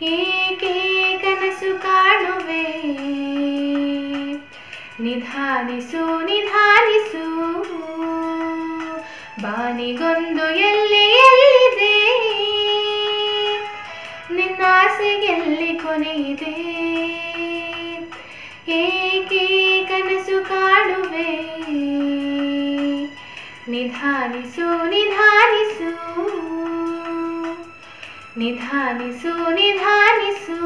ಏಕೆ ಕನಸು ಕಾಣುವೆ ನಿಧಾನಿಸು ನಿಧಾನಿಸು ಬಾನಿಗೊಂದು ಎಲ್ಲಿ ಎಲ್ಲಿದೆ ನಿನ್ನಾಸೆಗೆಲ್ಲಿ ಕೊನೆಯಿದೆ ಏಕೆ ಕನಸು ಕಾಡುವೆ ನಿಧಾನಿಸು ನಿಧಾನಿಸು ನಿಧಾನಿಸು ನಿಧಾನಿಸು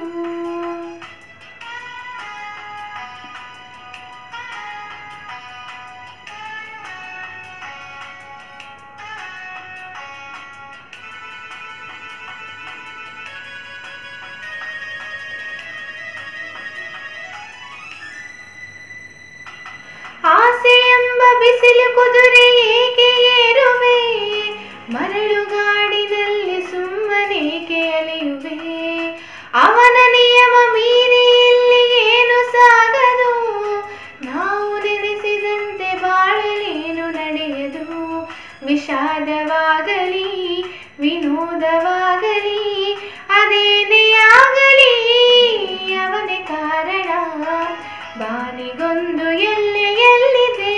ಆಸೆ ಎಂಬ ಬಿಸಿಲು ಕುದುರೆ ಏಕೆ ಏರುವೆ ಮರಳು ಗಾಡಿನಲ್ಲಿ ಸುಮ್ಮನೇಕೆ ಅಲೆಯುವೆ ಅವನ ನಿಯಮ ಮೀರಿ ಇಲ್ಲಿ ಏನು ಸಾಗದು ನಾವು ನೆನೆಸಿದಂತೆ ಬಾಳಲೇನು ನಡೆಯದು ವಿಷಾದವಾಗಲಿ ವಿನೋದವಾಗಲಿ ಅದೇನೇ ಆಗಲಿ ಅವನೇ ಕಾರಣ ಬಾನಿಗೊಂದು ಎಲ್ಲೆ ಎಲ್ಲಿದೆ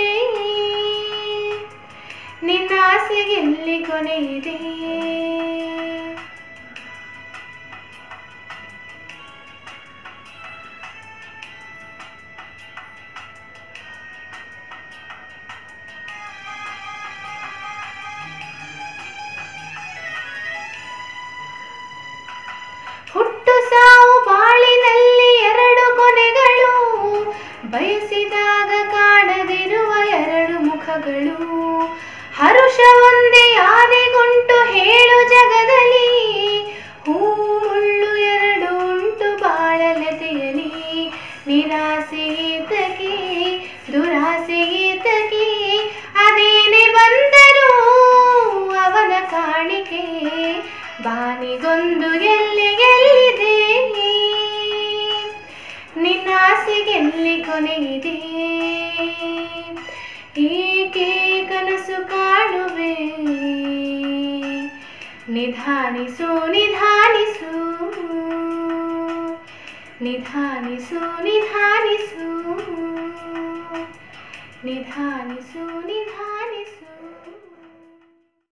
ನಿನ್ನಾಸೆಗೆಲ್ಲಿ ಕೊನೆಯಿದೆ ಹುಟ್ಟು ಸಾವು ಬಾಳಿನಲ್ಲಿ ಎರಡು ಕೊನೆಗಳು ಬಯಸಿದಾಗ ಕಾಣದಿರುವ ಎರಡು ಮುಖಗಳು ಹರುಷ ಒಂದೇ ಆನೆಗುಂಟು ಹೇಳು ಜಗದಲ್ಲಿ ಹೂ ಮುಳ್ಳು ಎರಡು ಉಂಟು ಬಾಳಲತೆಯಲಿ ನಿರಾಸೆ ಏತಕ್ಕೆ ದುರಾಸೆ ಏತಕ್ಕೆ ಅದೇನೆ ಬಂದರೂ ಅವನ ಕಾಣಿಕೆ ಬಾನಿಗೊಂದು ಎಲ್ಲಿ ಎಲ್ಲಿದೆ ನಿನ್ನಾಸೆಗೆಲ್ಲಿ ಕೊನೆಯಿದೆ ಏಕೆ ಕನಸು ಕಾಣುವೆ ನಿಧಾನಿಸು ನಿಧಾನಿಸು ನಿಧಾನಿಸು ನಿಧಾನಿಸು ನಿಧಾನಿಸು